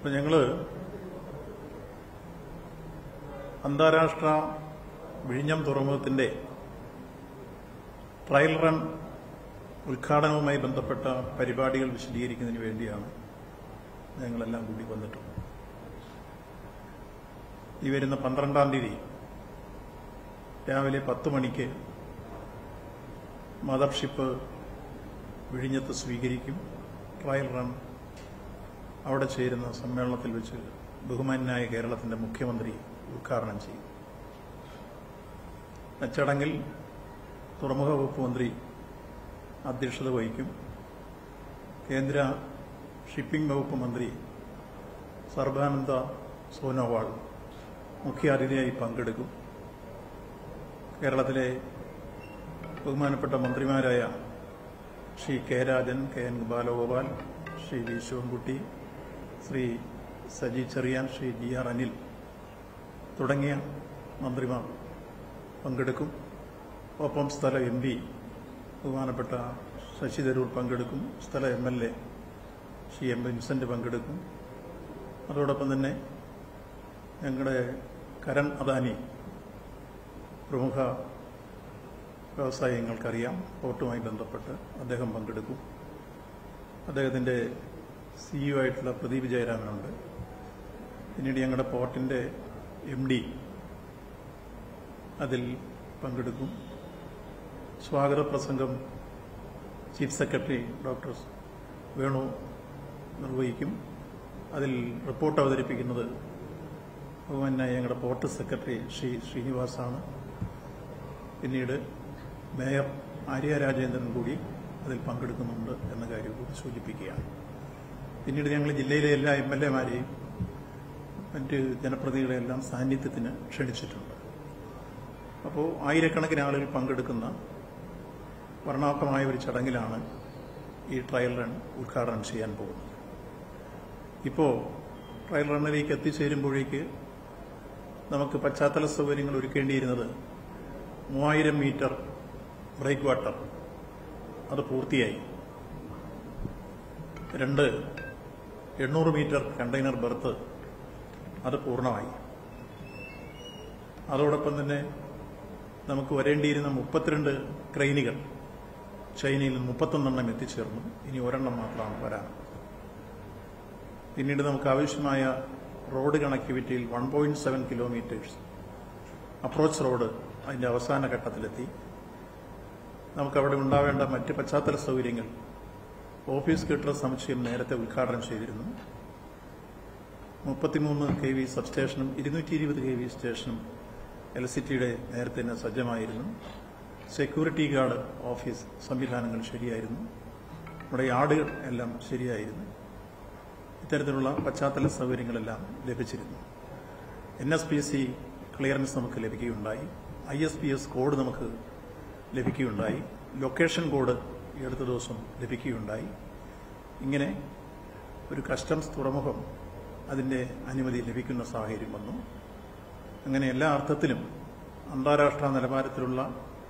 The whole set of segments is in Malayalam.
അപ്പം ഞങ്ങൾ അന്താരാഷ്ട്ര വിഴിഞ്ഞം തുറമുഖത്തിന്റെ ട്രയൽ റൺ ഉദ്ഘാടനവുമായി ബന്ധപ്പെട്ട പരിപാടികൾ വിശദീകരിക്കുന്നതിന് വേണ്ടിയാണ് ഞങ്ങളെല്ലാം കൂടി വന്നിട്ടുള്ളത് ഈ വരുന്ന പന്ത്രണ്ടാം തീയതി രാവിലെ പത്ത് മണിക്ക് മദർഷിപ്പ് വിഴിഞ്ഞത്ത് സ്വീകരിക്കും ട്രയൽ റൺ അവിടെ ചേരുന്ന സമ്മേളനത്തിൽ വെച്ച് ബഹുമാന്യായ കേരളത്തിന്റെ മുഖ്യമന്ത്രി ഉദ്ഘാടനം ചെയ്യും ചടങ്ങിൽ തുറമുഖ വകുപ്പ് മന്ത്രി അധ്യക്ഷത വഹിക്കും കേന്ദ്ര ഷിപ്പിംഗ് വകുപ്പ് മന്ത്രി സർബാനന്ദ സോനോവാൾ മുഖ്യാതിഥിയായി പങ്കെടുക്കും കേരളത്തിലെ ബഹുമാനപ്പെട്ട മന്ത്രിമാരായ Shri K Rajan K N Balagopal Shri V Sivankutty Shri Saji Cheriyan Shri G R Anil തുടങ്ങിയ മന്ത്രിമാർ പങ്കെടുക്കും ഒപ്പം സ്ഥല എം പി ബഹുമാനപ്പെട്ട ശശി തരൂർ പങ്കെടുക്കും സ്ഥല M L A Shri M Vincent പങ്കെടുക്കും അതോടൊപ്പം തന്നെ ഞങ്ങളുടെ കരൺ അദാനി പ്രമുഖ വ്യവസായങ്ങൾക്കറിയാം പോർട്ടുമായി ബന്ധപ്പെട്ട് അദ്ദേഹം പങ്കെടുക്കും അദ്ദേഹത്തിന്റെ സിഇഒ ആയിട്ടുള്ള പ്രദീപ് ജയരാമനുണ്ട് പിന്നീട് ഞങ്ങളുടെ പോർട്ടിന്റെ എം ഡി അതിൽ പങ്കെടുക്കും സ്വാഗത പ്രസംഗം ചീഫ് സെക്രട്ടറി ഡോക്ടർ വേണു നിർവഹിക്കും അതിൽ റിപ്പോർട്ട് അവതരിപ്പിക്കുന്നത് ബഹുമാനായ ഞങ്ങളുടെ പോർട്ട് സെക്രട്ടറി ശ്രീ ശ്രീനിവാസാണ് പിന്നീട് മേയർ ആര്യ രാജേന്ദ്രൻ കൂടി അതിൽ പങ്കെടുക്കുന്നുണ്ട് എന്ന കാര്യം കൂടി സൂചിപ്പിക്കുകയാണ് പിന്നീട് ഞങ്ങൾ ജില്ലയിലെ എല്ലാ എം എൽ എമാരെയും മറ്റ് ജനപ്രതിനിധികളെല്ലാം സാന്നിധ്യത്തിന് ക്ഷണിച്ചിട്ടുണ്ട് അപ്പോൾ ആയിരക്കണക്കിന് ആളുകൾ പങ്കെടുക്കുന്ന വർണ്ണാഭമായ ഒരു ചടങ്ങിലാണ് ഈ ട്രയൽ റൺ ഉദ്ഘാടനം ചെയ്യാൻ പോകുന്നത് ഇപ്പോൾ ട്രയൽ റണ്ണിലേക്ക് എത്തിച്ചേരുമ്പോഴേക്ക് നമുക്ക് പശ്ചാത്തല സൗകര്യങ്ങൾ ഒരുക്കേണ്ടിയിരുന്നത് മൂവായിരം മീറ്റർ ബ്രേക്ക് വാട്ടർ അത് പൂർത്തിയായി രണ്ട് എണ്ണൂറ് മീറ്റർ കണ്ടെയ്നർ ബർത്ത് അത് പൂർണ്ണമായി അതോടൊപ്പം തന്നെ നമുക്ക് വരേണ്ടിയിരുന്ന മുപ്പത്തിരണ്ട് ക്രെയിനുകൾ ചൈനയിൽ നിന്ന് മുപ്പത്തൊന്നെണ്ണം എത്തിച്ചേർന്നു ഇനി ഒരെണ്ണം മാത്രമാണ് വരാൻ പിന്നീട് നമുക്ക് ആവശ്യമായ റോഡ് കണക്ടിവിറ്റിയിൽ one point seven kilometres approach road അതിന്റെ അവസാന ഘട്ടത്തിലെത്തി നമുക്ക് അവിടെ ഉണ്ടാവേണ്ട മറ്റ് പശ്ചാത്തല സൗകര്യങ്ങൾ ഓഫീസ് കെട്ടിട സമുച്ചയം നേരത്തെ ഉദ്ഘാടനം ചെയ്തിരുന്നു മുപ്പത്തിമൂന്ന് കെ വി സബ്സ്റ്റേഷനും ഇരുന്നൂറ്റി ഇരുപത് കെ വി സ്റ്റേഷനും എലക്ട്രിസിറ്റിയുടെ നേരത്തെ തന്നെ സജ്ജമായിരുന്നു സെക്യൂരിറ്റി ഗാർഡ് ഓഫീസ് സംവിധാനങ്ങൾ ശരിയായിരുന്നു നമ്മുടെ യാർഡുകൾ എല്ലാം ശരിയായിരുന്നു ഇത്തരത്തിലുള്ള പശ്ചാത്തല സൗകര്യങ്ങളെല്ലാം ലഭിച്ചിരുന്നു N S P C clearance നമുക്ക് ലഭിക്കുകയുണ്ടായി I S P S code നമുക്ക് ലഭിക്കുകയുണ്ടായി ലൊക്കേഷൻ കോഡ് ഈ അടുത്ത ദിവസം ലഭിക്കുകയുണ്ടായി ഇങ്ങനെ ഒരു കസ്റ്റംസ് തുറമുഖം അതിന്റെ അനുമതി ലഭിക്കുന്ന സാഹചര്യം വന്നു അങ്ങനെ എല്ലാ അർത്ഥത്തിലും അന്താരാഷ്ട്ര നിലവാരത്തിലുള്ള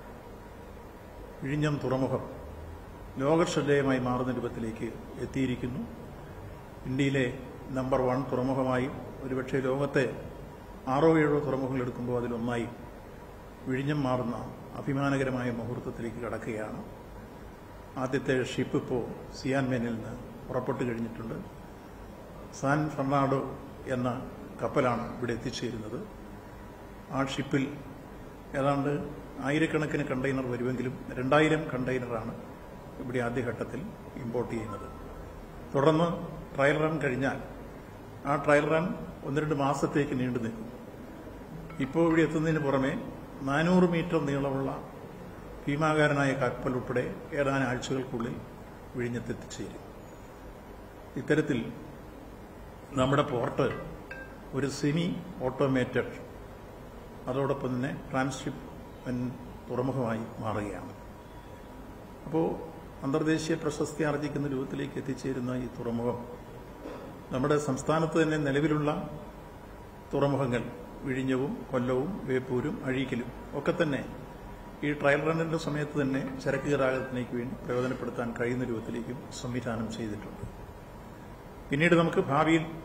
വിഴിഞ്ഞം തുറമുഖം ലോകശ്രദ്ധേയമായി മാറുന്ന രൂപത്തിലേക്ക് എത്തിയിരിക്കുന്നു ഇന്ത്യയിലെ നമ്പർ വൺ തുറമുഖമായും ഒരുപക്ഷെ ലോകത്തെ ആറോ ഏഴോ തുറമുഖങ്ങൾ എടുക്കുമ്പോൾ അതിലൊന്നായി വിഴിഞ്ഞം മാറുന്ന അഭിമാനകരമായ മുഹൂർത്തത്തിലേക്ക് കടക്കുകയാണ് ആദ്യത്തെ ഷിപ്പ് ഇപ്പോൾ സിയാൻമേനിൽ നിന്ന് പുറപ്പെട്ടു കഴിഞ്ഞിട്ടുണ്ട് സാൻ ഫെർണാഡോ എന്ന കപ്പലാണ് ഇവിടെ എത്തിച്ചേരുന്നത് ആ ഷിപ്പിൽ ഏതാണ്ട് ആയിരക്കണക്കിന് കണ്ടെയ്നർ വരുമെങ്കിലും രണ്ടായിരം കണ്ടെയ്നറാണ് ഇവിടെ ആദ്യഘട്ടത്തിൽ ഇമ്പോർട്ട് ചെയ്യുന്നത് തുടർന്ന് ട്രയൽ റൺ കഴിഞ്ഞാൽ ആ ട്രയൽ റൺ ഒന്ന് രണ്ട് മാസത്തേക്ക് നീണ്ടു നിൽക്കും ഇപ്പോൾ ഇവിടെ എത്തുന്നതിന് പുറമെ നാനൂറ് മീറ്റർ നീളമുള്ള ഭീമാകാരനായ കപ്പൽ ഉൾപ്പെടെ ഏതാനും ആഴ്ചകൾക്കുള്ളിൽ വിഴിഞ്ഞത്തെത്തിച്ചേരും ഇത്തരത്തിൽ നമ്മുടെ പോർട്ട് ഒരു സെമി ഓട്ടോമേറ്റഡ് അതോടൊപ്പം തന്നെ ട്രാൻസ്ഷിപ്മെന്റ് തുറമുഖമായി മാറുകയാണ് അപ്പോൾ അന്തർദേശീയ പ്രശസ്തി ആർജിക്കുന്ന രൂപത്തിലേക്ക് എത്തിച്ചേരുന്ന ഈ തുറമുഖം നമ്മുടെ സംസ്ഥാനത്ത് തന്നെ നിലവിലുള്ള തുറമുഖങ്ങൾ വിഴിഞ്ഞവും കൊല്ലവും വേപ്പൂരും അഴീക്കലും ഒക്കെ തന്നെ ഈ ട്രയൽ റണ്ണിന്റെ സമയത്ത് തന്നെ ചരക്ക് ഗതാഗതത്തിലേക്ക് വേണ്ടി പ്രയോജനപ്പെടുത്താൻ കഴിയുന്ന രൂപത്തിലേക്കും സംവിധാനം ചെയ്തിട്ടുണ്ട് പിന്നീട് നമുക്ക് ഭാവിയിൽ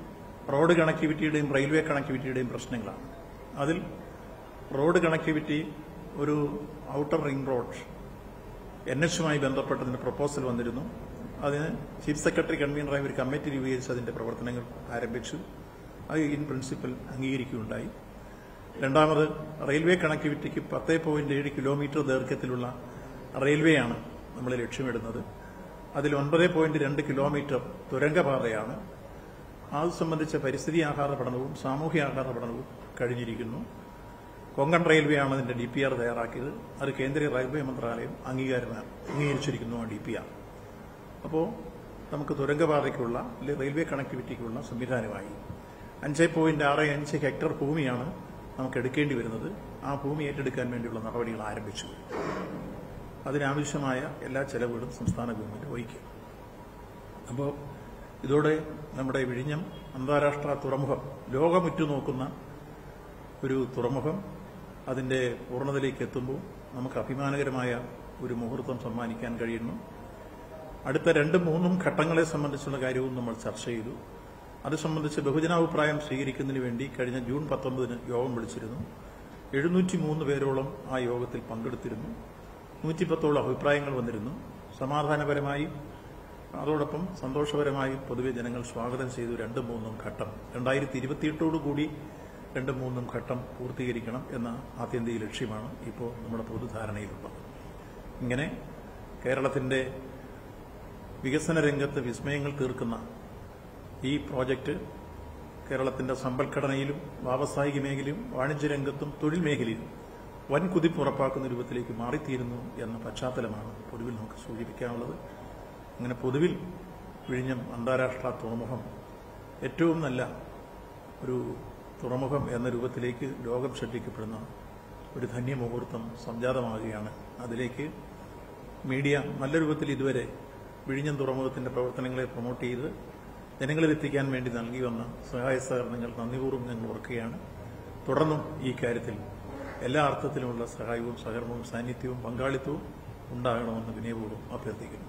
റോഡ് കണക്ടിവിറ്റിയുടെയും റെയിൽവേ കണക്ടിവിറ്റിയുടെയും പ്രശ്നങ്ങളാണ് അതിൽ റോഡ് കണക്ടിവിറ്റി ഒരു ഔട്ടർ റിംഗ് റോഡ് എൻ എച്ചുമായി ബന്ധപ്പെട്ടതിന് പ്രപ്പോസൽ വന്നിരുന്നു അതിന് ചീഫ് സെക്രട്ടറി കൺവീനറായി ഒരു കമ്മിറ്റി രൂപീകരിച്ച് അതിന്റെ പ്രവർത്തനങ്ങൾ ആരംഭിച്ചു അത് ഇൻ പ്രിൻസിപ്പൽ അംഗീകരിക്കുകയുണ്ടായി രണ്ടാമത് റെയിൽവേ കണക്ടിവിറ്റിക്ക് പത്ത് പോയിന്റ് ഏഴ് കിലോമീറ്റർ ദൈർഘ്യത്തിലുള്ള റെയിൽവേയാണ് നമ്മൾ ലക്ഷ്യമിടുന്നത് അതിൽ ഒൻപത് പോയിന്റ് രണ്ട് കിലോമീറ്റർ തുരങ്കപാതയാണ് അത് സംബന്ധിച്ച പരിസ്ഥിതി ആഘാത പഠനവും സാമൂഹ്യ ആഘാത പഠനവും കഴിഞ്ഞിരിക്കുന്നു കൊങ്കൺ റെയിൽവേ ആണ് അതിന്റെ ഡി പി ആർ തയ്യാറാക്കിയത് അത് കേന്ദ്രീയ റെയിൽവേ മന്ത്രാലയം അംഗീകാരം അംഗീകരിച്ചിരിക്കുന്നു ആ ഡി പി ആർ അപ്പോൾ നമുക്ക് തുരങ്കപാതയ്ക്കുള്ള അല്ലെങ്കിൽ റെയിൽവേ കണക്ടിവിറ്റിക്കുള്ള സംവിധാനമായി അഞ്ച് പോയിന്റ് ആറ് അഞ്ച് ഹെക്ടർ ഭൂമിയാണ് നമുക്ക് എടുക്കേണ്ടി വരുന്നത് ആ ഭൂമി ഏറ്റെടുക്കാൻ വേണ്ടിയുള്ള നടപടികൾ ആരംഭിച്ചു അതിനാവശ്യമായ എല്ലാ ചെലവുകളും സംസ്ഥാന ഗവൺമെന്റ് വഹിക്കും അപ്പോൾ ഇതോടെ നമ്മുടെ വിഴിഞ്ഞം അന്താരാഷ്ട്ര തുറമുഖം ലോകമുറ്റുനോക്കുന്ന ഒരു തുറമുഖം അതിന്റെ പൂർണ്ണതയിലേക്ക് എത്തുമ്പോൾ നമുക്ക് അഭിമാനകരമായ ഒരു മുഹൂർത്തം സമ്മാനിക്കാൻ കഴിയുന്നു അടുത്ത രണ്ടും മൂന്നും ഘട്ടങ്ങളെ സംബന്ധിച്ചുള്ള കാര്യവും നമ്മൾ ചർച്ച ചെയ്തു അത് സംബന്ധിച്ച് ബഹുജനാഭിപ്രായം സ്വീകരിക്കുന്നതിന് വേണ്ടി കഴിഞ്ഞ ജൂൺ പത്തൊമ്പതിന് യോഗം വിളിച്ചിരുന്നു എഴുന്നൂറ്റി മൂന്ന് പേരോളം ആ യോഗത്തിൽ പങ്കെടുത്തിരുന്നു നൂറ്റിപ്പത്തോളം അഭിപ്രായങ്ങൾ വന്നിരുന്നു സമാധാനപരമായി അതോടൊപ്പം സന്തോഷപരമായി പൊതുവെ ജനങ്ങൾ സ്വാഗതം ചെയ്തു രണ്ടും മൂന്നും ഘട്ടം രണ്ടായിരത്തി ഇരുപത്തിയെട്ടോടുകൂടി രണ്ടും മൂന്നും ഘട്ടം പൂർത്തീകരിക്കണം എന്ന ആത്യന്തിക ലക്ഷ്യമാണ് ഇപ്പോൾ നമ്മുടെ പൊതുധാരണയിലുള്ളത് ഇങ്ങനെ കേരളത്തിന്റെ വികസന രംഗത്ത് വിസ്മയങ്ങൾ തീർക്കുന്ന ഈ പ്രോജക്റ്റ് കേരളത്തിന്റെ സമ്പദ്ഘടനയിലും വ്യാവസായിക മേഖലയും വാണിജ്യ രംഗത്തും തൊഴിൽ മേഖലയിലും വൻ കുതിപ്പ് ഉറപ്പാക്കുന്ന രൂപത്തിലേക്ക് മാറിത്തീരുന്നു എന്ന പശ്ചാത്തലമാണ് പൊതുവിൽ നമുക്ക് സൂചിപ്പിക്കാനുള്ളത് അങ്ങനെ പൊതുവിൽ വിഴിഞ്ഞം അന്താരാഷ്ട്ര തുറമുഖം ഏറ്റവും നല്ല ഒരു തുറമുഖം എന്ന രൂപത്തിലേക്ക് ലോകം ശ്രദ്ധിക്കപ്പെടുന്ന ഒരു ധന്യമുഹൂർത്തം സംജാതമാകുകയാണ് അതിലേക്ക് മീഡിയ നല്ല രൂപത്തിൽ ഇതുവരെ വിഴിഞ്ഞം തുറമുഖത്തിന്റെ പ്രവർത്തനങ്ങളെ പ്രൊമോട്ട് ചെയ്ത് ജനങ്ങളിലെത്തിക്കാൻ വേണ്ടി നൽകി വന്ന സഹായ സഹകരണങ്ങൾ നന്ദിപൂർവ്വം ഞങ്ങൾ ഓർക്കുകയാണ് തുടർന്നും ഈ കാര്യത്തിൽ എല്ലാ അർത്ഥത്തിലുമുള്ള സഹായവും സഹകരണവും സാന്നിധ്യവും പങ്കാളിത്തവും ഉണ്ടാകണമെന്ന് വിനയപൂർവ്വം അഭ്യർത്ഥിക്കുന്നു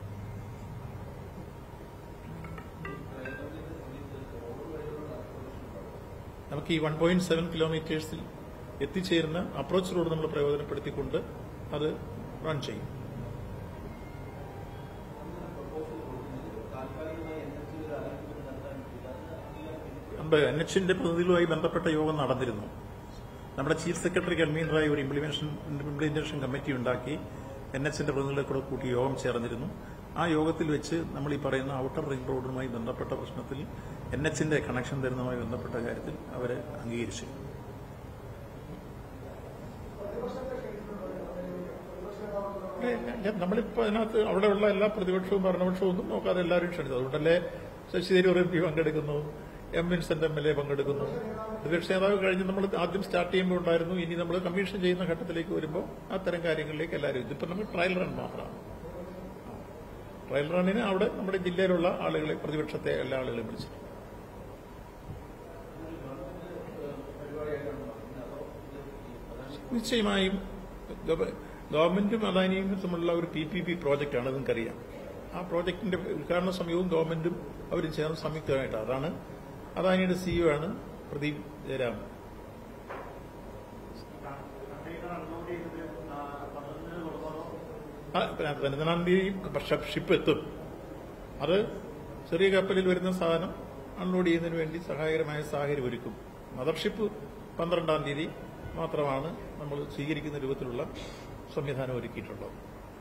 നമുക്ക് ഈ വൺ പോയിന്റ് സെവൻ കിലോമീറ്റേഴ്സിൽ എത്തിച്ചേരുന്ന അപ്രോച്ച് റോഡ് നമ്മൾ പ്രയോജനപ്പെടുത്തിക്കൊണ്ട് അത് റൺ ചെയ്യും നമ്മുടെ എൻ എച്ചിന്റെ പ്രതിനിധികളുമായി ബന്ധപ്പെട്ട യോഗം നടന്നിരുന്നു നമ്മുടെ ചീഫ് സെക്രട്ടറി കൺവീനറായി ഒരു ഇംപ്ലിമേഷൻ ഇംപ്ലിമെന്റേഷൻ കമ്മിറ്റി ഉണ്ടാക്കി എൻ എച്ചിന്റെ പ്രതിനിധികളെ കൂടെ കൂട്ടി യോഗം ചേർന്നിരുന്നു ആ യോഗത്തിൽ വെച്ച് നമ്മൾ ഈ പറയുന്ന ഔട്ടർ റിംഗ് റോഡുമായി ബന്ധപ്പെട്ട പ്രശ്നത്തിൽ എൻ എച്ചിന്റെ കണക്ഷൻ തരുന്നതുമായി ബന്ധപ്പെട്ട കാര്യത്തിൽ അവരെ അംഗീകരിച്ചു നമ്മളിപ്പോ അതിനകത്ത് അവിടെയുള്ള എല്ലാ പ്രതിപക്ഷവും ഭരണപക്ഷവും ഒന്നും നോക്കാതെ എല്ലാവരും ക്ഷണിച്ചു അതുകൊണ്ടല്ലേ ശശി തരൂർ എം പി പങ്കെടുക്കുന്നു M Vincent M L A പങ്കെടുക്കുന്നു പ്രതിപക്ഷ നേതാവ് കഴിഞ്ഞ് നമ്മൾ ആദ്യം സ്റ്റാർട്ട് ചെയ്യുമ്പോൾ ഉണ്ടായിരുന്നു ഇനി നമ്മൾ കമ്മീഷൻ ചെയ്യുന്ന ഘട്ടത്തിലേക്ക് വരുമ്പോൾ അത്തരം കാര്യങ്ങളിലേക്ക് എല്ലാവരും ഇതിപ്പോ നമ്മൾ ട്രയൽ റൺ മാത്രമാണ് ട്രയൽ റണ്ണിന് അവിടെ നമ്മുടെ ജില്ലയിലുള്ള ആളുകളെ പ്രതിപക്ഷത്തെ എല്ലാ ആളുകളെയും വിളിച്ചു നിശ്ചയമായും ഗവ- ഗവൺമെന്റും അദാനിയും തമ്മിലുള്ള ഒരു പി പി പി പ്രോജക്റ്റാണ് നിങ്ങൾക്കറിയാം ആ പ്രോജക്ടിന്റെ ഉദ്ഘാടന സമയവും ഗവൺമെന്റും അവരും ചേർന്ന് സംയുക്തമായിട്ട് അതാണ് അദാനിയുടെ സിഇഒ ആണ് പ്രദീപ് ജയരാം ആ, പതിനൊന്നാം തീയതി ഷ- ഷിപ്പ് എത്തും അത് ചെറിയ കപ്പലിൽ വരുന്ന സാധനം അൺലോഡ് ചെയ്യുന്നതിന് വേണ്ടി സഹായകരമായ സാഹചര്യം ഒരുക്കും മദർഷിപ്പ് പന്ത്രണ്ടാം തീയതി മാത്രമാണ് നമ്മൾ സ്വീകരിക്കുന്ന രൂപത്തിലുള്ള സംവിധാനം ഒരുക്കിയിട്ടുള്ളത്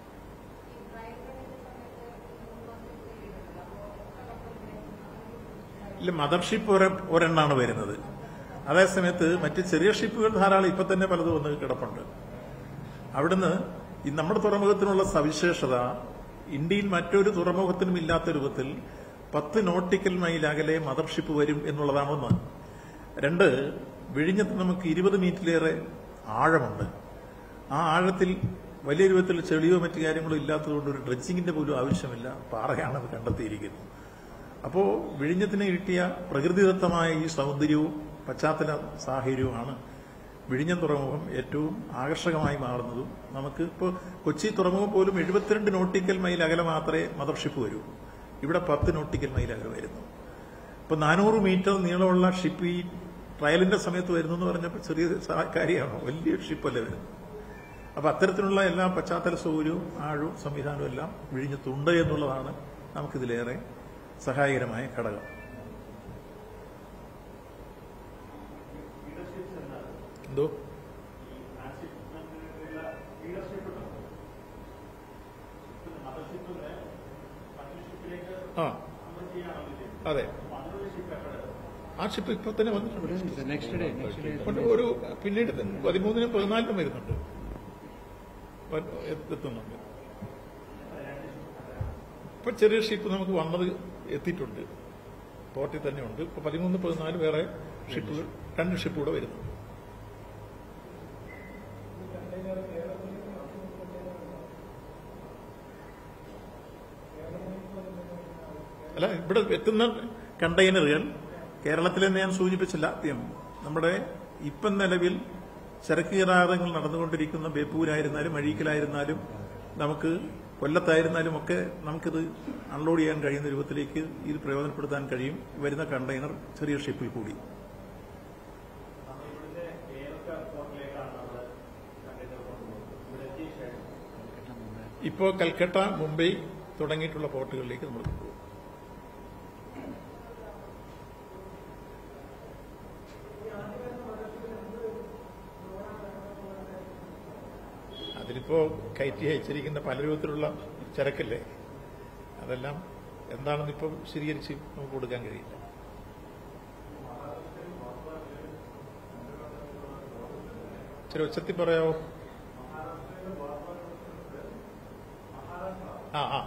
ഇല്ല മദർഷിപ്പ് ഒരെ ഒരെണ്ണാണ് വരുന്നത് അതേസമയത്ത് മറ്റ് ചെറിയ ഷിപ്പുകൾ ധാരാളം ഇപ്പൊ തന്നെ പലതും വന്ന് കിടപ്പുണ്ട് അവിടുന്ന് ഈ നമ്മുടെ തുറമുഖത്തിനുള്ള സവിശേഷത ഇന്ത്യയിൽ മറ്റൊരു തുറമുഖത്തിനും ഇല്ലാത്ത രൂപത്തിൽ പത്ത് നോട്ടിക്കൽ മൈൽ അകലെ മദർഷിപ്പ് വരും എന്നുള്ളതാണ് ഒന്ന് രണ്ട് വിഴിഞ്ഞത്ത് നമുക്ക് ഇരുപത് മീറ്ററിലേറെ ആഴമുണ്ട് ആ ആഴത്തിൽ വലിയ രൂപത്തിൽ ചെളിയോ മറ്റു കാര്യങ്ങളോ ഇല്ലാത്തതുകൊണ്ട് ഒരു ഡ്രഡ്ജിങ്ങിന്റെ പോലും ആവശ്യമില്ല പാറയാണ് അത് കണ്ടെത്തിയിരിക്കുന്നത് അപ്പോ വിഴിഞ്ഞത്തിന് കിട്ടിയ പ്രകൃതിദത്തമായ ഈ സൗന്ദര്യവും പശ്ചാത്തല സാഹചര്യവുമാണ് വിഴിഞ്ഞം തുറമുഖം ഏറ്റവും ആകർഷകമായി മാറുന്നതും നമുക്ക് ഇപ്പോൾ കൊച്ചി തുറമുഖം പോലും എഴുപത്തിരണ്ട് നോട്ടിക്കൽ മൈൽ അകലെ മാത്രമേ മദർഷിപ്പ് വരൂ ഇവിടെ പത്ത് നോട്ടിക്കൽ മൈൽ അകലെ വരുന്നു അപ്പൊ നാനൂറ് മീറ്റർ നീളമുള്ള ഷിപ്പ് ഈ ട്രയലിന്റെ സമയത്ത് വരുന്നു എന്ന് പറഞ്ഞപ്പോൾ ചെറിയ സ- കാര്യമാണോ വലിയ ഷിപ്പല്ലേ വരുന്നത് അപ്പൊ അത്തരത്തിലുള്ള എല്ലാ പശ്ചാത്തല സൗകര്യവും ആഴവും സംവിധാനവും എല്ലാം വിഴിഞ്ഞത്തുണ്ട് എന്നുള്ളതാണ് നമുക്കിതിലേറെ സഹായകരമായ ഘടകം എന്തോ ആ അതെ ആ ഷിപ്പ് ഇപ്പൊ തന്നെ വന്നിട്ടുണ്ട് നെക്സ്റ്റ് ഡേ നെക്സ്റ്റ് ഡേ ഉണ്ട്. ഒരു പിന്നീട് പതിമൂന്നിനും പതിനാലിനും വരുന്നുണ്ട് വ- എത്തുന്നുണ്ട് ഇപ്പൊ ചെറിയ ഷിപ്പ് നമുക്ക് വന്നത് എത്തിയിട്ടുണ്ട് പോർട്ടിൽ തന്നെ ഉണ്ട് ഇപ്പൊ പതിമൂന്ന് പതിനാല് വേറെ ഷിപ്പുകൾ രണ്ട് ഷിപ്പ് കൂടെ വരുന്നുണ്ട് അല്ല ഇവിടെ എത്തുന്ന കണ്ടെയ്നറുകൾ കേരളത്തിൽ തന്നെ ഞാൻ സൂചിപ്പിച്ചില്ല ആദ്യം നമ്മുടെ ഇപ്പം നിലവിൽ ചരക്ക് ഗതാഗതങ്ങൾ നടന്നുകൊണ്ടിരിക്കുന്ന ബേപ്പൂരായിരുന്നാലും അഴീക്കലായിരുന്നാലും നമുക്ക് കൊല്ലത്തായിരുന്നാലും ഒക്കെ നമുക്കിത് അൺലോഡ് ചെയ്യാൻ കഴിയുന്ന രൂപത്തിലേക്ക് ഇത് പ്രയോജനപ്പെടുത്താൻ കഴിയും വരുന്ന കണ്ടെയ്നർ ചെറിയ ഷിപ്പിൽ കൂടി ഇപ്പോൾ കൽക്കട്ട മുംബൈ തുടങ്ങിയിട്ടുള്ള പോർട്ടുകളിലേക്ക് നമ്മൾ കൊണ്ടുപോകും അതിലിപ്പോ കയറ്റി അയച്ചിരിക്കുന്ന പല രൂപത്തിലുള്ള ചരക്കല്ലേ അതെല്ലാം എന്താണെന്ന് ഇപ്പം സ്ഥിരീകരിച്ച് നമുക്ക് കൊടുക്കാൻ കഴിയില്ല ഇച്ചിരി ഉച്ചത്തിൽ പറയാവോ ആ ആ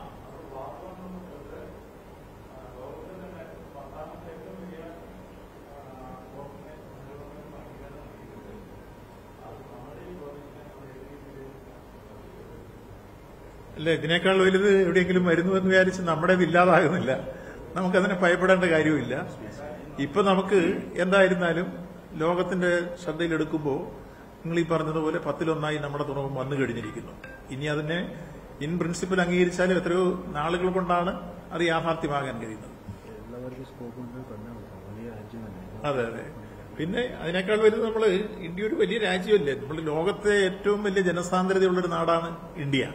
അല്ല ഇതിനേക്കാൾ വലുത് എവിടെയെങ്കിലും വരുന്നു എന്ന് വിചാരിച്ച് നമ്മുടെ ഇല്ലാതാകുന്നില്ല നമുക്കതിനെ ഭയപ്പെടേണ്ട കാര്യമില്ല ഇപ്പൊ നമുക്ക് എന്തായിരുന്നാലും ലോകത്തിന്റെ ശ്രദ്ധയിലെടുക്കുമ്പോൾ നിങ്ങൾ ഈ പറഞ്ഞതുപോലെ പത്തിലൊന്നായി നമ്മുടെ തുറമുഖം വന്നു കഴിഞ്ഞിരിക്കുന്നു ഇനി അതിനെ ഇൻ പ്രിൻസിപ്പൽ അംഗീകരിച്ചാലും എത്രയോ നാളുകൾ കൊണ്ടാണ് അത് യാഥാർത്ഥ്യമാകാൻ കഴിയുന്നത് എല്ലാവർക്കും സ്കോപ്പ് ഉണ്ട് തന്നെ വലിയ രാജ്യം തന്നെ അതെ അതെ പിന്നെ അതിനേക്കാൾ വലുത് നമ്മൾ ഇന്ത്യ ഒരു വലിയ രാജ്യമല്ലേ നമ്മൾ ലോകത്തെ ഏറ്റവും വലിയ ജനസാന്ദ്രതയുള്ളൊരു നാടാണ് ഇന്ത്യ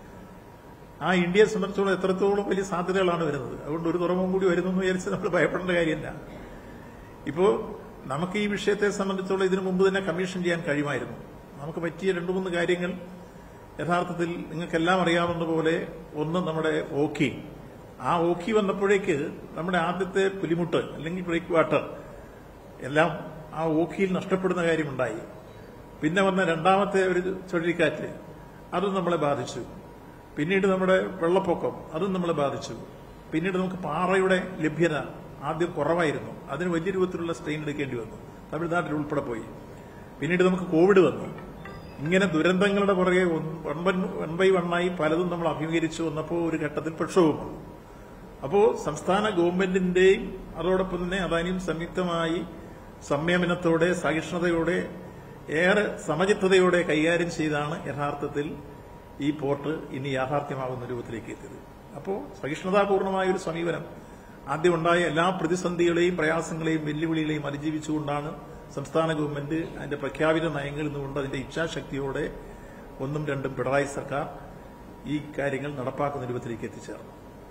ആ ഇന്ത്യയെ സംബന്ധിച്ചോളം എത്രത്തോളം വലിയ സാധ്യതകളാണ് വരുന്നത് അതുകൊണ്ട് ഒരു തുറമുഖം കൂടി വരുന്നു എന്ന് വിചാരിച്ച് നമ്മൾ ഭയപ്പെടേണ്ട കാര്യമില്ല ഇപ്പോ നമുക്ക് ഈ വിഷയത്തെ സംബന്ധിച്ചോളം ഇതിനു മുമ്പ് തന്നെ കമ്മീഷൻ ചെയ്യാൻ കഴിയുമായിരുന്നു നമുക്ക് പറ്റിയ രണ്ടു മൂന്ന് കാര്യങ്ങൾ യഥാർത്ഥത്തിൽ നിങ്ങൾക്കെല്ലാം അറിയാവുന്ന പോലെ ഒന്ന് നമ്മുടെ ഓക്കി ആ ഓക്കി വന്നപ്പോഴേക്ക് നമ്മുടെ ആദ്യത്തെ പുലിമുട്ട് അല്ലെങ്കിൽ ബ്രേക്ക് വാട്ടർ എല്ലാം ആ ഓക്കിയിൽ നഷ്ടപ്പെടുന്ന കാര്യമുണ്ടായി പിന്നെ വന്ന രണ്ടാമത്തെ ഒരു ചുഴലിക്കാറ്റ് അതും നമ്മളെ ബാധിച്ചു പിന്നീട് നമ്മുടെ വെള്ളപ്പൊക്കം അതും നമ്മളെ ബാധിച്ചു പിന്നീട് നമുക്ക് പാറയുടെ ലഭ്യത ആദ്യം കുറവായിരുന്നു അതിന് വലിയ രൂപത്തിലുള്ള സ്ട്രെയിൻ എടുക്കേണ്ടി വന്നു തമിഴ്നാട്ടിൽ ഉൾപ്പെടെ പോയി പിന്നീട് നമുക്ക് കോവിഡ് വന്നു ഇങ്ങനെ ദുരന്തങ്ങളുടെ പുറകെ വൺ ബൈ വൺ ബൈ വണ്ണായി പലതും നമ്മൾ അഭിമുഖീകരിച്ചു വന്നപ്പോൾ ഒരു ഘട്ടത്തിൽ പ്രക്ഷോഭം വന്നു അപ്പോ സംസ്ഥാന ഗവൺമെന്റിന്റെയും അതോടൊപ്പം തന്നെ അദാനിയും സംയുക്തമായി സംയമനത്തോടെ സഹിഷ്ണുതയോടെ ഏറെ സമചിത്തതയോടെ കൈകാര്യം ചെയ്താണ് യഥാർത്ഥത്തിൽ ഈ പോർട്ട് ഇനി യാഥാർത്ഥ്യമാകുന്ന രൂപത്തിലേക്ക് എത്തിയത് അപ്പോൾ സഹിഷ്ണുതാപൂർണമായ ഒരു സമീപനം ആദ്യം ഉണ്ടായ എല്ലാ പ്രതിസന്ധികളെയും പ്രയാസങ്ങളെയും വെല്ലുവിളികളെയും അതിജീവിച്ചുകൊണ്ടാണ് സംസ്ഥാന ഗവൺമെന്റ് അതിന്റെ പ്രഖ്യാപിത നയങ്ങളിൽ നിന്നുകൊണ്ട് അതിന്റെ ഇച്ഛാശക്തിയോടെ ഒന്നും രണ്ടും പിണറായി സർക്കാർ ഈ കാര്യങ്ങൾ നടപ്പാക്കുന്ന രൂപത്തിലേക്ക് എത്തിച്ചേർന്നു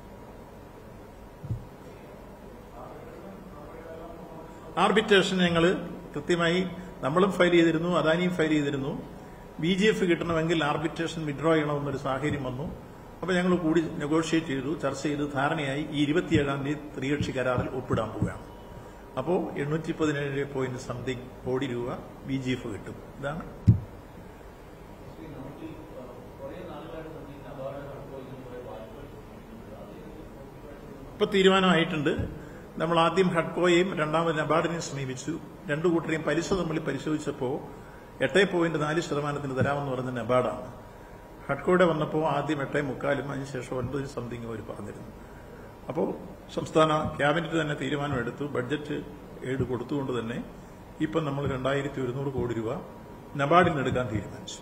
ആർബിട്രേഷൻ ഞങ്ങൾ കൃത്യമായി നമ്മളും ഫയൽ ചെയ്തിരുന്നു അദാനിയും ഫയൽ ചെയ്തിരുന്നു ബി ജി എഫ് കിട്ടണമെങ്കിൽ ആർബിട്രേഷൻ വിഡ്രോ ചെയ്യണമെന്നൊരു സാഹചര്യം വന്നു അപ്പോൾ ഞങ്ങൾ കൂടി നെഗോഷിയേറ്റ് ചെയ്തു ചർച്ച ചെയ്ത് ധാരണയായി ഈ ഇരുപത്തിയേഴാം തീയതി ത്രികക്ഷി കരാറിൽ ഒപ്പിടാൻ പോവുകയാണ് അപ്പോൾ എണ്ണൂറ്റി പതിനേഴ് പോയിന്റ് സംതിങ് കോടി രൂപ ബി ജി എഫ് കിട്ടും ഇതാണ് ഇപ്പൊ തീരുമാനമായിട്ടുണ്ട് നമ്മൾ ആദ്യം ഹഡ്കോയെയും രണ്ടാമത് നബാർഡിനെയും സമീപിച്ചു രണ്ടു കൂട്ടരെയും പലിശ തമ്മിൽ പരിശോധിച്ചപ്പോൾ എട്ടേ പോയിന്റ് നാല് ശതമാനത്തിന് തരാമെന്ന് പറഞ്ഞ നബാർഡാണ് ഹഡ്കോയുടെ വന്നപ്പോൾ ആദ്യം എട്ടേ മുക്കാലും അതിനുശേഷം ഒൻപതിന് സംതിങ് അവർ പറഞ്ഞിരുന്നു അപ്പോൾ സംസ്ഥാന ക്യാബിനറ്റ് തന്നെ തീരുമാനമെടുത്തു ബഡ്ജറ്റ് എയ്ഡ് കൊടുത്തുകൊണ്ട് തന്നെ ഇപ്പം നമ്മൾ രണ്ടായിരത്തി ഒരുന്നൂറ് കോടി രൂപ നബാർഡിന് എടുക്കാൻ തീരുമാനിച്ചു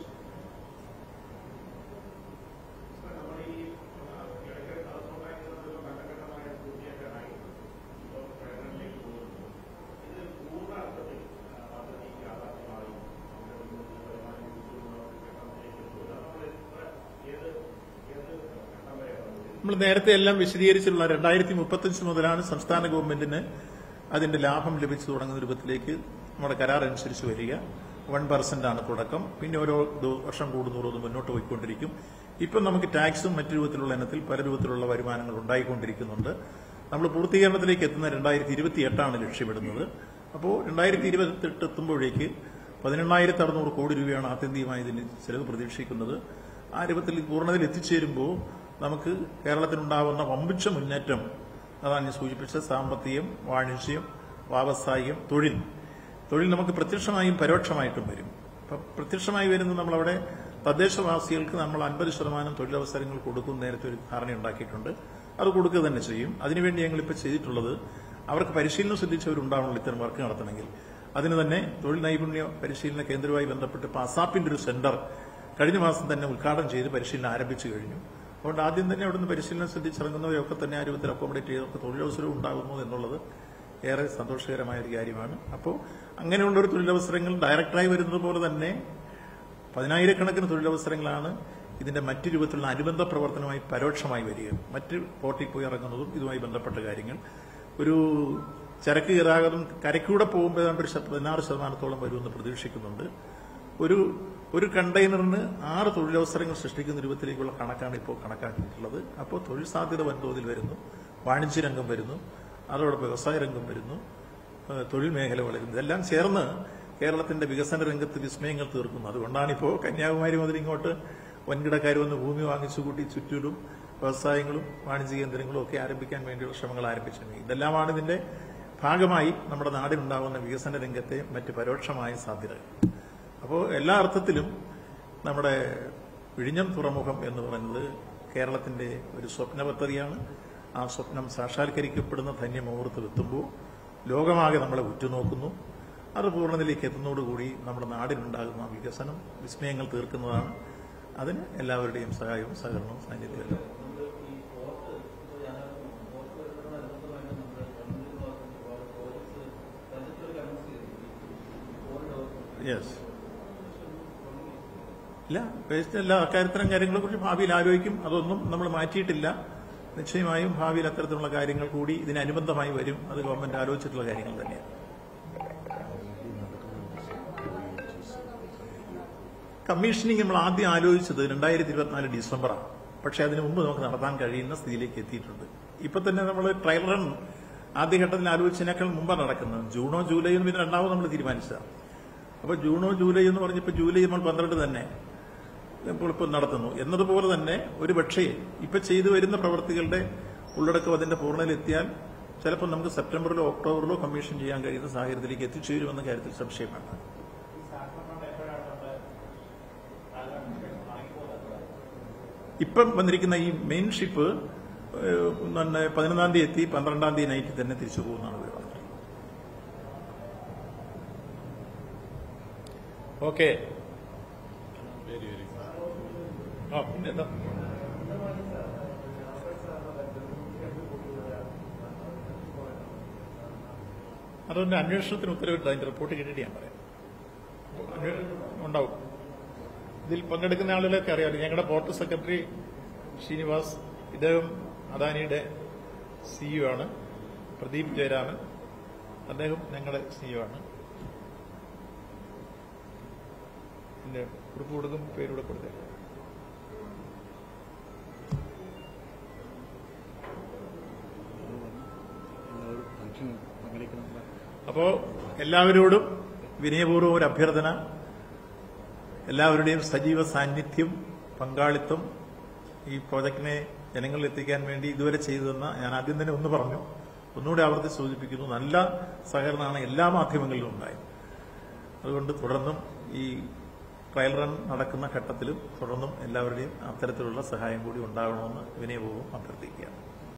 നമ്മൾ നേരത്തെ എല്ലാം വിശദീകരിച്ചിട്ടുള്ള രണ്ടായിരത്തി മുപ്പത്തഞ്ച് മുതലാണ് സംസ്ഥാന ഗവൺമെന്റിന് അതിന്റെ ലാഭം ലഭിച്ചു തുടങ്ങുന്ന രൂപത്തിലേക്ക് നമ്മുടെ കരാർ അനുസരിച്ച് വരിക വൺ പെർസെന്റ് ആണ് തുടക്കം പിന്നെ ഓരോ ദു- വർഷം കൂടുന്നതോറും മുന്നോട്ട് പോയിക്കൊണ്ടിരിക്കും ഇപ്പം നമുക്ക് ടാക്സും മറ്റു രൂപത്തിലുള്ള ഇനത്തിൽ പല രൂപത്തിലുള്ള വരുമാനങ്ങൾ ഉണ്ടായിക്കൊണ്ടിരിക്കുന്നുണ്ട് നമ്മൾ പൂർത്തീകരണത്തിലേക്ക് എത്തുന്ന രണ്ടായിരത്തി ഇരുപത്തി എട്ടാണ് ലക്ഷ്യമിടുന്നത് അപ്പോൾ രണ്ടായിരത്തി ഇരുപത്തെട്ട് എത്തുമ്പോഴേക്ക് പതിനെണ്ണായിരത്തി അറുന്നൂറ് കോടി രൂപയാണ് ആത്യന്തികമായി ഇതിന് ചെലവ് പ്രതീക്ഷിക്കുന്നത് ആ രൂപത്തിൽ പൂർണ്ണതയിൽ എത്തിച്ചേരുമ്പോൾ നമുക്ക് കേരളത്തിനുണ്ടാവുന്ന വമ്പിച്ച മുന്നേറ്റം അതാണ് ഞാൻ സൂചിപ്പിച്ച സാമ്പത്തികം വാണിജ്യം വ്യാവസായികം തൊഴിൽ തൊഴിൽ നമുക്ക് പ്രത്യക്ഷമായും പരോക്ഷമായിട്ടും വരും അപ്പൊ പ്രത്യക്ഷമായി വരുന്നത് നമ്മളവിടെ തദ്ദേശവാസികൾക്ക് നമ്മൾ അൻപത് ശതമാനം തൊഴിലവസരങ്ങൾ കൊടുക്കും നേരത്തെ ഒരു ധാരണയുണ്ടാക്കിയിട്ടുണ്ട് അത് കൊടുക്കുക തന്നെ ചെയ്യും അതിനുവേണ്ടി ഞങ്ങൾ ഇപ്പോൾ ചെയ്തിട്ടുള്ളത് അവർക്ക് പരിശീലനം ശ്രദ്ധിച്ചവരുണ്ടാവണല്ലോ ഇത്തരം വർക്ക് നടത്തണമെങ്കിൽ അതിന് തന്നെ തൊഴിൽ നൈപുണ്യ പരിശീലന കേന്ദ്രവുമായി ബന്ധപ്പെട്ട് ഇപ്പോൾ അസാപ്പിന്റെ ഒരു സെന്റർ കഴിഞ്ഞ മാസം തന്നെ ഉദ്ഘാടനം ചെയ്ത് പരിശീലനം ആരംഭിച്ചു കഴിഞ്ഞു അതുകൊണ്ട് ആദ്യം തന്നെ അവിടുന്ന് പരിശീലനം ശ്രദ്ധിച്ചിറങ്ങുന്നവരൊക്കെ തന്നെ ആ രൂപത്തിൽ അക്കോമഡേറ്റ് ചെയ്തൊക്കെ തൊഴിലവസരം ഉണ്ടാകുന്നു എന്നുള്ളത് ഏറെ സന്തോഷകരമായ ഒരു കാര്യമാണ് അപ്പോൾ അങ്ങനെയുള്ള ഒരു തൊഴിലവസരങ്ങൾ ഡയറക്റ്റായി വരുന്നത് പോലെ തന്നെ പതിനായിരക്കണക്കിന് തൊഴിലവസരങ്ങളാണ് ഇതിന്റെ മറ്റു രൂപത്തിലുള്ള അനുബന്ധ പ്രവർത്തനമായി പരോക്ഷമായി വരിക മറ്റ് പോർട്ടിൽ പോയി ഇറങ്ങുന്നതും ഇതുമായി ബന്ധപ്പെട്ട കാര്യങ്ങൾ ഒരു ചരക്ക് ഗതാഗതം കരയ്ക്കൂടെ പോകുമ്പോൾ ഏതാണ്ട് ഒരു ശത- പതിനാറ് ശതമാനത്തോളം വരുമെന്ന് പ്രതീക്ഷിക്കുന്നുണ്ട് ഒരു ഒരു കണ്ടെയ്നറിന് ആറ് തൊഴിലവസരങ്ങൾ സൃഷ്ടിക്കുന്ന രൂപത്തിലേക്കുള്ള കണക്കാണ് ഇപ്പോൾ കണക്കാക്കിയിട്ടുള്ളത് അപ്പോൾ തൊഴിൽ സാധ്യത വൻതോതിൽ വരുന്നു വാണിജ്യ രംഗം വരുന്നു അതോടൊപ്പം വ്യവസായ രംഗം വരുന്നു ഏഹ് തൊഴിൽ മേഖല വളരുന്നു ഇതെല്ലാം ചേർന്ന് കേരളത്തിന്റെ വികസന രംഗത്ത് വിസ്മയങ്ങൾ തീർക്കുന്നു അതുകൊണ്ടാണിപ്പോൾ കന്യാകുമാരി മുതൽ ഇങ്ങോട്ട് വൻകിടക്കാർ വന്ന് ഭൂമി വാങ്ങിച്ചു കൂട്ടി ചുറ്റിലും വ്യവസായങ്ങളും വാണിജ്യ കേന്ദ്രങ്ങളും ഒക്കെ ആരംഭിക്കാൻ വേണ്ടിയുള്ള ശ്രമങ്ങൾ ആരംഭിച്ചിട്ടുണ്ട് ഇതെല്ലാമാണ് ഇതിന്റെ ഭാഗമായി നമ്മുടെ നാടിനുണ്ടാകുന്ന വികസന രംഗത്തെ മറ്റ് പരോക്ഷമായ സാധ്യതകൾ അപ്പോൾ എല്ലാ അർത്ഥത്തിലും നമ്മുടെ വിഴിഞ്ഞം തുറമുഖം എന്ന് പറയുന്നത് കേരളത്തിന്റെ ഒരു സ്വപ്ന പദ്ധതിയാണ് ആ സ്വപ്നം സാക്ഷാത്കരിക്കപ്പെടുന്ന ധന്യമുഹൂർത്തം എത്തുമ്പോൾ ലോകമാകെ നമ്മളെ ഉറ്റുനോക്കുന്നു അത് പൂർണ്ണതയിലേക്ക് എത്തുന്നതോടുകൂടി നമ്മുടെ നാടിനുണ്ടാകുന്ന വികസനം വിസ്മയങ്ങൾ തീർക്കുന്നതാണ് അതിന് എല്ലാവരുടെയും സഹായവും സഹകരണവും സാന്നിധ്യവും യെസ് ഇല്ല വേസ്റ്റ് എല്ലാ അക്കാര്യത്തരം കാര്യങ്ങളെ കുറിച്ച് ഭാവിയിൽ ആലോചിക്കും അതൊന്നും നമ്മൾ മാറ്റിയിട്ടില്ല നിശ്ചയമായും ഭാവിയിൽ അത്തരത്തിലുള്ള കാര്യങ്ങൾ കൂടി ഇതിനനുബന്ധമായി വരും അത് ഗവൺമെന്റ് ആലോചിച്ചിട്ടുള്ള കാര്യങ്ങൾ തന്നെയാണ് കമ്മീഷനിങ് നമ്മൾ ആദ്യം ആലോചിച്ചത് രണ്ടായിരത്തി ഇരുപത്തിനാല് ഡിസംബറാണ് പക്ഷെ അതിനു മുമ്പ് നമുക്ക് നടത്താൻ കഴിയുന്ന സ്ഥിതിയിലേക്ക് എത്തിയിട്ടുണ്ട് ഇപ്പൊ തന്നെ നമ്മൾ ട്രയൽ റൺ ആദ്യഘട്ടത്തിൽ ആലോചിച്ചതിനേക്കാൾ മുമ്പാണ് നടക്കുന്നത് ജൂണോ ജൂലൈയോ പിന്നെ രണ്ടാമത് നമ്മൾ തീരുമാനിച്ചതാണ് അപ്പൊ ജൂണോ ജൂലൈ എന്ന് പറഞ്ഞപ്പോൾ ജൂലൈ നമ്മൾ പന്ത്രണ്ട് തന്നെ ഇപ്പോൾ ഇപ്പോൾ നടത്തുന്നു എന്നതുപോലെ തന്നെ ഒരു പക്ഷേ ഇപ്പൊ ചെയ്തു വരുന്ന പ്രവർത്തികളുടെ ഉള്ളടക്കം അതിന്റെ പൂർണ്ണതയിലെത്തിയാൽ ചിലപ്പോൾ നമുക്ക് സെപ്റ്റംബറിലോ ഒക്ടോബറിലോ കമ്മീഷൻ ചെയ്യാൻ കഴിയുന്ന സാഹചര്യത്തിലേക്ക് എത്തിച്ചേരുമെന്ന കാര്യത്തിൽ സംശയം വേണ്ട ഇപ്പം വന്നിരിക്കുന്ന ഈ മെയിൻ ഷിപ്പ് ഏഹ്, പിന്നെ പതിനൊന്നാം തീയതി എത്തി പന്ത്രണ്ടാം തീയതി നൈറ്റ് തന്നെ തിരിച്ചു പോകുന്നതാണ് വിവരം ഓക്കെ ആ പിന്നെ എന്താ അതുകൊണ്ട് അന്വേഷണത്തിന് ഉത്തരവിട്ട് അതിന്റെ റിപ്പോർട്ട് കേട്ടിട്ട് ഞാൻ പറയാം അന്വേഷണം ഉണ്ടാവും ഇതിൽ പങ്കെടുക്കുന്ന ആളുകളൊക്കെ അറിയാം ഞങ്ങളുടെ പോർട്ട് സെക്രട്ടറി ശ്രീനിവാസ് ഇദ്ദേഹം അദാനിയുടെ സിഇഒ ആണ് പ്രദീപ് ജയരാമൻ അദ്ദേഹം ഞങ്ങളുടെ സിഇഒ ആണ് പിന്നെ കുറിപ്പ് കൊടുക്കും പേരൂടെ കൊടുത്തേക്കാം എല്ലാവരും ഫംഗ്ഷൻ പങ്കെടുക്കണം അപ്പോ എല്ലാവരോടും വിനയപൂർവ്വം ഒരു അഭ്യർത്ഥന എല്ലാവരുടെയും സജീവ സാന്നിധ്യം പങ്കാളിത്തം ഈ പ്രോജക്റ്റിനെ ജനങ്ങളിൽ എത്തിക്കാൻ വേണ്ടി ഇതുവരെ ചെയ്തു തന്ന ഞാൻ ആദ്യം തന്നെ ഒന്ന് പറഞ്ഞു ഒന്നുകൂടി ആവർത്തി സൂചിപ്പിക്കുന്നു നല്ല സഹകരണമാണ് എല്ലാ മാധ്യമങ്ങളിലും ഉണ്ടായത് അതുകൊണ്ട് തുടർന്നും ഈ ട്രയൽ റൺ നടക്കുന്ന ഘട്ടത്തിലും തുടർന്നും എല്ലാവരുടെയും അത്തരത്തിലുള്ള സഹായം കൂടി ഉണ്ടാകണമെന്ന് വിനയപൂർവ്വം അഭ്യർത്ഥിക്കുകയാണ്